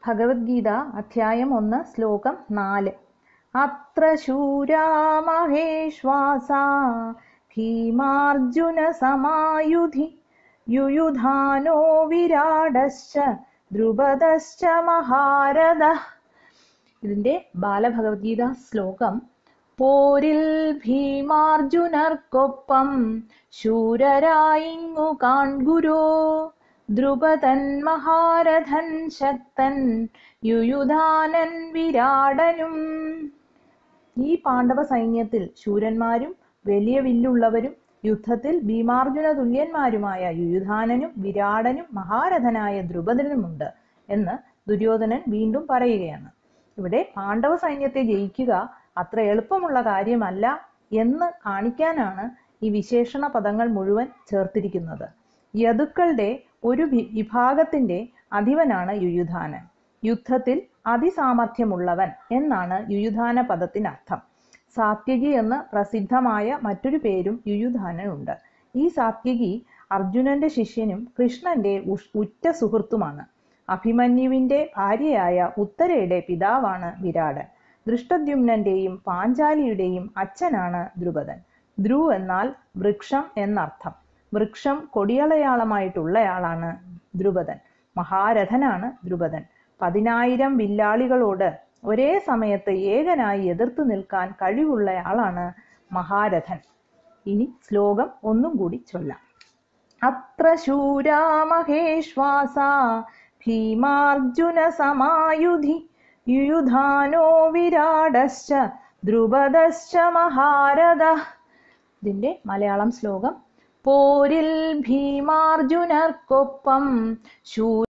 ഭഗവത്ഗീത അധ്യായം ഒന്ന് ശ്ലോകം നാല് അത്ര ശൂരാ മഹേശ്വാസാ ഭീമാർജുന സമായുധി യുയുധാനോ വിരാടശ്ച ദ്രുപദശ്ച മഹാരഥ ഇതിന്റെ ബാലഭഗവത്ഗീത ശ്ലോകം പോരിൽ ഭീമാർജുനർക്കൊപ്പം ശൂരരായിങ്ങു കാൺഗുരോ ദ്രുപദൻ മഹാരഥൻ ശക്തൻ യുയുധാനൻ വിരാടനും ഈ പാണ്ഡവ സൈന്യത്തിൽ ശൂരന്മാരും വലിയ വില്ലുള്ളവരും യുദ്ധത്തിൽ ഭീമാർജുന തുല്യന്മാരുമായ യുയുധാനനും വിരാടനും മഹാരഥനായ ദ്രുപദനുമുണ്ട് എന്ന് ദുര്യോധനൻ വീണ്ടും പറയുകയാണ് ഇവിടെ പാണ്ഡവ സൈന്യത്തെ ജയിക്കുക അത്ര എളുപ്പമുള്ള കാര്യമല്ല എന്ന് കാണിക്കാനാണ് ഈ വിശേഷണ പദങ്ങൾ മുഴുവൻ ചേർത്തിരിക്കുന്നത് യദുക്കളുടെ ഒരു വിഭാഗത്തിന്റെ അധിപനാണ് യുയുധാനൻ യുദ്ധത്തിൽ അതിസാമർഥ്യമുള്ളവൻ എന്നാണ് യുയുധാന പദത്തിനർത്ഥം സാത്യകി എന്ന് പ്രസിദ്ധമായ മറ്റൊരു പേരും യുയുധാനനുണ്ട് ഈ സാത്യകി അർജുനന്റെ ശിഷ്യനും കൃഷ്ണന്റെ ഉറ്റ സുഹൃത്തുമാണ് അഭിമന്യുവിന്റെ ഭാര്യയായ ഉത്തരയുടെ പിതാവാണ് വിരാടൻ ദൃഷ്ടദ്യുമ്നന്റെയും പാഞ്ചാലിയുടെയും അച്ഛനാണ് ദ്രുപദൻ ധ്രു എന്നാൽ വൃക്ഷം എന്നർത്ഥം വൃക്ഷം കൊടിയളയാളമായിട്ടുള്ളയാളാണ് ദ്രുപദൻ മഹാരഥനാണ് ദ്രുപദൻ പതിനായിരം വില്ലാളികളോട് ഒരേ സമയത്ത് ഏകനായി എതിർത്തു നിൽക്കാൻ കഴിവുള്ളയാളാണ് മഹാരഥൻ ഇനി ശ്ലോകം ഒന്നും കൂടി ചൊല്ലാം അത്ര ശൂരാ മഹേശ്വാസ ഭീമാർജുന സമായുധി യുയുധാനോ വിരാടശ്ച ദ്രുപദശ്ച മഹാരഥ ഇതിന്റെ മലയാളം ശ്ലോകം പോരിൽ ഭീമാർജുനർക്കൊപ്പം ശൂ